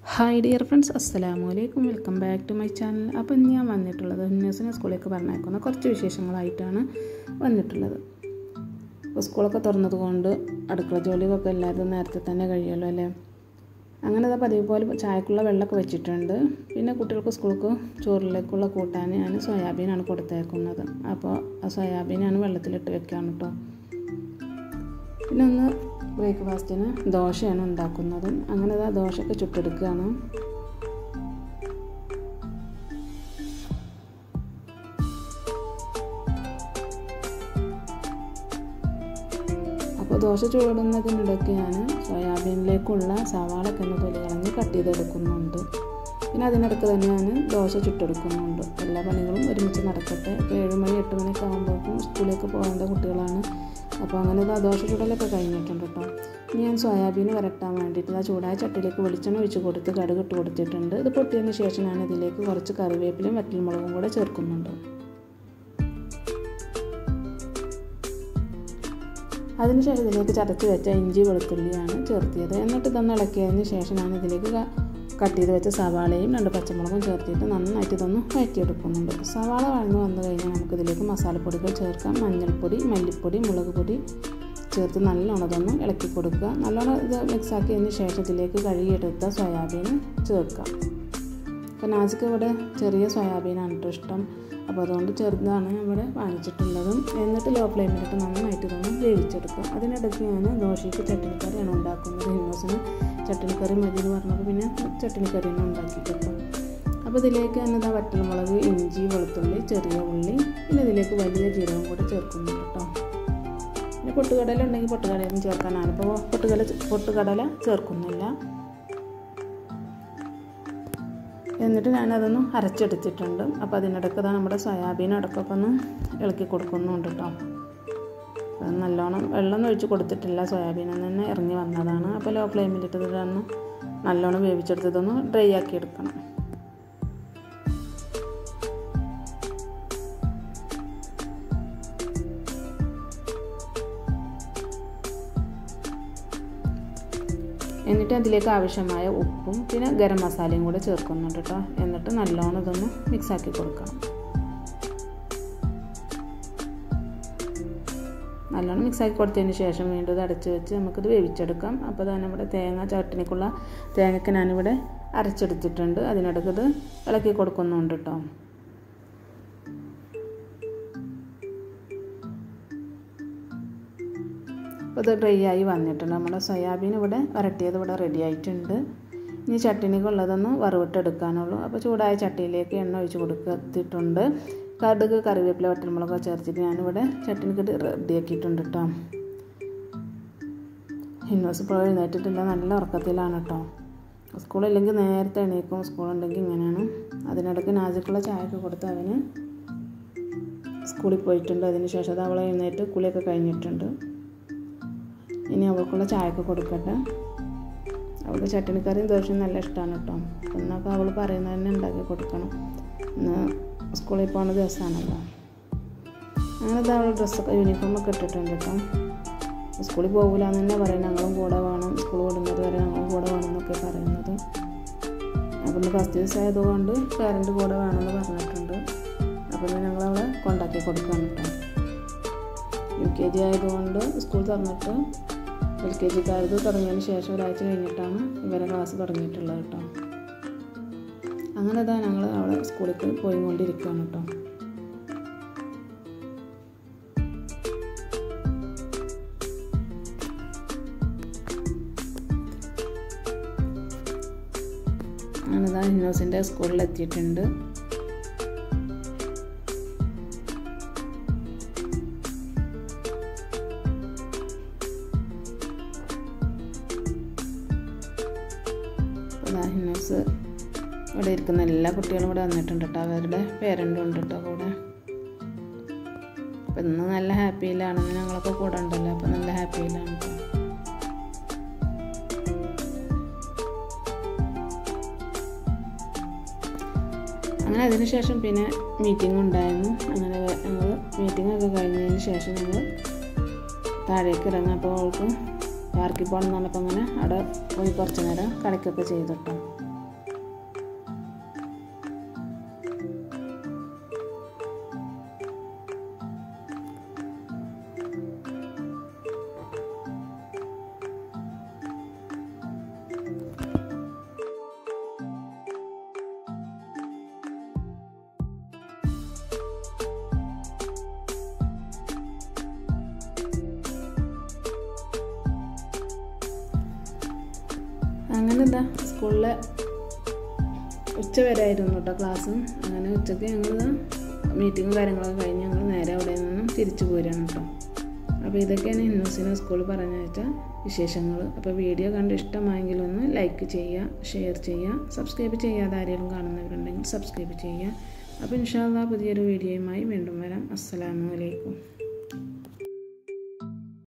hi dear friends അസ്സലാമു അലൈക്കും welcome back to my channel അപ്പോൾ ഇന്ന് ഞാൻ വന്നിട്ടുള്ളത് ന്യൂസിനെ സ്കൂളിലേക്ക് പറഞ്ഞേക്കുന്ന കുറച്ച് വിശേഷങ്ങളായിട്ടാണ് വന്നിട്ടുള്ളത് അപ്പോൾ സ്കൂളൊക്കെ തുറന്നത് കൊണ്ട് അടുക്കള ജോലികളൊക്കെ എല്ലാവരും നേരത്തെ തന്നെ കഴിയുമല്ലോ അല്ലേ അങ്ങനെ അത് പതിവ് പോലെ ചായക്കുള്ള വെള്ളമൊക്കെ വെച്ചിട്ടുണ്ട് പിന്നെ കുട്ടികൾക്ക് സ്കൂൾക്ക് ചോറിലേക്കുള്ള കൂട്ടാൻ ഞാൻ സോയാബീനാണ് കൊടുത്തേക്കുന്നത് അപ്പോൾ ആ സോയാബീനാണ് വെള്ളത്തിലിട്ട് വെക്കുകയാണ് കേട്ടോ പിന്നെ ഒന്ന് ബ്രേക്ക്ഫാസ്റ്റിന് ദോശയാണ് ഉണ്ടാക്കുന്നതും അങ്ങനെ ആ ദോശയൊക്കെ ചുട്ടെടുക്കുകയാണ് അപ്പോൾ ദോശ ചൂടുന്നതിനിടയ്ക്ക് ഞാൻ സോയാബീനിലേക്കുള്ള സവാളൊക്കെ ഒന്ന് തൊലി കളഞ്ഞ് കട്ട് ചെയ്തെടുക്കുന്നുണ്ട് പിന്നെ അതിനിടയ്ക്ക് തന്നെ ഞാൻ ദോശ ചുട്ടെടുക്കുന്നുണ്ട് എല്ലാ പണികളും ഒരുമിച്ച് നടക്കട്ടെ ഇപ്പോൾ ഏഴ് മണി എട്ട് മണിയൊക്കെ ആകുമ്പോഴേക്കും സ്കൂളിലേക്ക് പോകേണ്ട കുട്ടികളാണ് അപ്പോൾ അങ്ങനെ ആ ദോശ ചുടലൊക്കെ കഴിഞ്ഞിട്ടുണ്ട് കേട്ടോ ഇനി ഞാൻ സോയാബീൻ വരട്ടാൻ വേണ്ടിയിട്ട് ആ ചൂടായ ചട്ടിയിലേക്ക് വെളിച്ചെണ്ണ ഒഴിച്ച് കൊടുത്ത് കടുക് ഇട്ട് കൊടുത്തിട്ടുണ്ട് ഇത് പൊട്ടിയതിന് ശേഷം ഞാൻ ഇതിലേക്ക് കുറച്ച് കറിവേപ്പിലയും വറ്റൽമുളകും കൂടെ ചേർക്കുന്നുണ്ട് അതിനുശേഷം ഇതിലേക്ക് ചതച്ച് വെച്ച ഇഞ്ചി വെളുത്തുള്ളിയാണ് ചേർത്തിയത് എന്നിട്ട് ഇതൊന്ന് ഇളക്കിയതിന് ശേഷം ഞാൻ ഇതിലേക്ക് കട്ട് ചെയ്ത് വെച്ച സവാളയും രണ്ട് പച്ചമുളകും ചേർത്തിട്ട് നന്നായിട്ട് ഇതൊന്ന് വഴറ്റിയെടുക്കുന്നുണ്ട് സവാള വഴന്ന് വന്നു കഴിഞ്ഞാൽ നമുക്കിതിലേക്ക് മസാലപ്പൊടികൾ ചേർക്കാം മഞ്ഞൾപ്പൊടി മല്ലിപ്പൊടി മുളക് പൊടി ചേർത്ത് നല്ലോണം ഇതൊന്ന് ഇളക്കി കൊടുക്കുക നല്ലോണം ഇത് മിക്സ് ആക്കിയതിന് ശേഷം ഇതിലേക്ക് കഴുകിയെടുത്ത സോയാബീൻ ചേർക്കാം അപ്പോൾ നാസിക്ക് ഇവിടെ ചെറിയ സോയാബീനാണ് കേട്ടോ ഇഷ്ടം അപ്പോൾ അതുകൊണ്ട് ചെറുതാണ് ഇവിടെ വാങ്ങിച്ചിട്ടുള്ളത് എന്നിട്ട് ലോ ഫ്ലെയിമിലിട്ട് നന്നായിട്ട് ഇതൊന്ന് വേവിച്ചെടുക്കുക അതിനിടയ്ക്ക് ഞാൻ ദോശയ്ക്ക് ചട്ടിനിക്കറിയാണ് ഉണ്ടാക്കുന്നത് ഹിമോസിന് ചട്ടിനിക്കറി മതി എന്ന് പറഞ്ഞപ്പോൾ പിന്നെ ചട്ടിനിക്കറിയാണ് ഉണ്ടാക്കിയിട്ടുണ്ട് അപ്പോൾ ഇതിലേക്ക് തന്നെ ഇതാ വറ്റൽമുളക് ഇഞ്ചി വെളുത്തുള്ളി ചെറിയ ഉള്ളി പിന്നെ ഇതിലേക്ക് വലിയ ജീരകം കൂടെ ചേർക്കുന്നുണ്ട് കേട്ടോ പിന്നെ പൊട്ടുകടല ഉണ്ടെങ്കിൽ പൊട്ടുകടലും ചേർക്കാനാണ് ഇപ്പോൾ പൊട്ടുകടല പൊട്ടുകടല ചേർക്കുന്നില്ല എന്നിട്ട് ഞാനതൊന്ന് അരച്ചെടുത്തിട്ടുണ്ട് അപ്പോൾ അതിനിടയ്ക്ക് ഇതാ നമ്മുടെ സോയാബീൻ ഇടയ്ക്കൊക്കെ ഒന്ന് ഇളക്കി കൊടുക്കുന്നുണ്ട് കേട്ടോ അത് നല്ലോണം വെള്ളം ഒഴിച്ച് കൊടുത്തിട്ടില്ല സോയാബീൻ തന്നെ ഇറങ്ങി വന്നതാണ് അപ്പോൾ ലോ ഫ്ലെയിമിലിട്ട് ഇതൊന്ന് നല്ലോണം വേവിച്ചെടുത്തതൊന്ന് ഡ്രൈ ആക്കി എടുക്കണം എന്നിട്ട് അതിലേക്ക് ആവശ്യമായ ഉപ്പും പിന്നെ ഗരം മസാലയും കൂടെ ചേർക്കുന്നുണ്ട് കേട്ടോ എന്നിട്ട് നല്ലോണം ഇതൊന്ന് മിക്സാക്കി കൊടുക്കണം നല്ലോണം മിക്സാക്കി കൊടുത്തതിന് ശേഷം വീണ്ടും ഇത് അടച്ച് വെച്ച് നമുക്കിത് വേവിച്ചെടുക്കാം അപ്പോൾ തന്നെ നമ്മുടെ തേങ്ങ ചട്ടിനിക്കുള്ള തേങ്ങയ്ക്ക് ഞാനിവിടെ അരച്ചെടുത്തിട്ടുണ്ട് അതിനിടയ്ക്ക് ഇത് ഇളക്കി കൊടുക്കുന്നുണ്ട് കേട്ടോ അപ്പോൾ ഇത് ഡ്രൈ ആയി വന്നിട്ടുണ്ട് നമ്മുടെ സോയാബീൻ ഇവിടെ വരട്ടിയത് ഇവിടെ റെഡി ആയിട്ടുണ്ട് ഇനി ചട്ടിനിക്കുള്ളതൊന്ന് വറുവിട്ടെടുക്കാനുള്ളൂ അപ്പോൾ ചൂടായ ചട്ടിയിലേക്ക് എണ്ണ ഒഴിച്ച് കൊടുത്തിട്ടുണ്ട് കടുക് കറിവേപ്പില വറ്റൽമുളക് ചേർത്തിട്ട് ഞാനിവിടെ ചട്ടിനിക്ക് റെഡിയാക്കിയിട്ടുണ്ട് കേട്ടോ ഹിന്നോസ് ഇപ്പോൾ എഴുന്നേറ്റിട്ടില്ല നല്ല ഉറക്കത്തിലാണ് കേട്ടോ സ്കൂളില്ലെങ്കിൽ നേരത്തെ എണീക്കും സ്കൂളുണ്ടെങ്കിൽ ഇങ്ങനെയാണ് അതിനിടയ്ക്ക് നാജിക്കുള്ള ചായയൊക്കെ കൊടുത്ത് അവന് സ്കൂളിൽ പോയിട്ടുണ്ട് അതിന് ശേഷം അത് അവളെ എഴുന്നേറ്റ് കുളിയൊക്കെ കഴിഞ്ഞിട്ടുണ്ട് ഇനി അവൾക്കുള്ള ചായയൊക്കെ കൊടുക്കട്ടെ അവൾക്ക് ചട്ടിനിക്കറിയും ദോശയും നല്ല ഇഷ്ടമാണ് കേട്ടോ എന്നൊക്കെ അവൾ പറയുന്നത് തന്നെ ഉണ്ടാക്കി കൊടുക്കണം ഇന്ന് സ്കൂളിൽ പോകുന്ന ദിവസമാണല്ലോ അങ്ങനെ അവൾ ഡ്രസ്സൊക്കെ യൂണിഫോമൊക്കെ ഇട്ടിട്ടുണ്ട് കേട്ടോ സ്കൂളിൽ പോകില്ല എന്ന് തന്നെ പറയും ഞങ്ങളും കൂടെ വേണം സ്കൂൾ വിടുന്നത് വരെ ഞങ്ങളും കൂടെ വേണം എന്നൊക്കെ പറയുന്നത് അപ്പം ഇന്ന് ഫസ്റ്റ് ദിവസം ആയതുകൊണ്ട് പേരൻ്റ് കൂടെ വേണമെന്ന് പറഞ്ഞിട്ടുണ്ട് അപ്പം ഞങ്ങൾ അവളെ കൊണ്ടാക്കി കൊടുക്കുകയാണ് കേട്ടോ യു കെ ജി ആയതുകൊണ്ട് സ്കൂൾ തുറന്നിട്ട് എൽ കെ ജിക്കാരത് തുടങ്ങിയതിന് ശേഷം ഒരാഴ്ച കഴിഞ്ഞിട്ടാണ് ഇവരെ ക്ലാസ് തുടങ്ങിയിട്ടുള്ളത് കേട്ടോ അങ്ങനെ ഇതാ ഞങ്ങൾ അവിടെ സ്കൂളിലേക്ക് പോയിക്കൊണ്ടിരിക്കുകയാണ് കേട്ടോ അങ്ങനെ ഇതാ ഹിനോസിൻ്റെ സ്കൂളിൽ എത്തിയിട്ടുണ്ട് ഹിന്നോസ് ഇവിടെ ഇരിക്കുന്ന എല്ലാ കുട്ടികളും ഇവിടെ വന്നിട്ടുണ്ട് കേട്ടോ അവരുടെ പേരൻറ്റും ഉണ്ട് കേട്ടോ കൂടെ അപ്പം ഇന്ന് നല്ല ഹാപ്പിയിലാണ് ഞങ്ങളൊക്കെ കൂടെ ഉണ്ടല്ലോ അപ്പം നല്ല ഹാപ്പിയിലാണ് കേട്ടോ അങ്ങനെ അതിനുശേഷം പിന്നെ മീറ്റിംഗ് ഉണ്ടായിരുന്നു അങ്ങനെ ഞങ്ങൾ മീറ്റിംഗ് ഒക്കെ കഴിഞ്ഞതിന് ശേഷം ഞങ്ങൾ താഴേക്ക് ഇറങ്ങാം അപ്പോൾ അവൾക്ക് പാർക്കിൽ പോകണം എന്ന് പറഞ്ഞപ്പോൾ അങ്ങനെ അവിടെ പോയി കുറച്ച് നേരം കളിക്കൊക്കെ ചെയ്തിട്ടോ അങ്ങനെ എന്താ സ്കൂളിലെ ഉച്ച വരെ ആയിരുന്നു കേട്ടോ ക്ലാസ്സും അങ്ങനെ ഉച്ചയ്ക്ക് ഞങ്ങൾ മീറ്റിങ്ങും കാര്യങ്ങളൊക്കെ കഴിഞ്ഞ് ഞങ്ങൾ നേരെ അവിടെ നിന്നും തിരിച്ചു പോരുകയാണ് കേട്ടോ അപ്പോൾ ഇതൊക്കെയാണ് ഹിന്ദുസിനെ സ്കൂളിൽ പറഞ്ഞയച്ച വിശേഷങ്ങൾ അപ്പോൾ വീഡിയോ കണ്ട് ഇഷ്ടമായെങ്കിൽ ഒന്ന് ലൈക്ക് ചെയ്യുക ഷെയർ ചെയ്യുക സബ്സ്ക്രൈബ് ചെയ്യാതെ ആരെങ്കിലും കാണുന്നവരുണ്ടെങ്കിൽ സബ്സ്ക്രൈബ് ചെയ്യുക അപ്പോൾ ഇൻഷാല്ല പുതിയൊരു വീഡിയോയുമായി വീണ്ടും വരാം അസ്സലാമു അലൈക്കും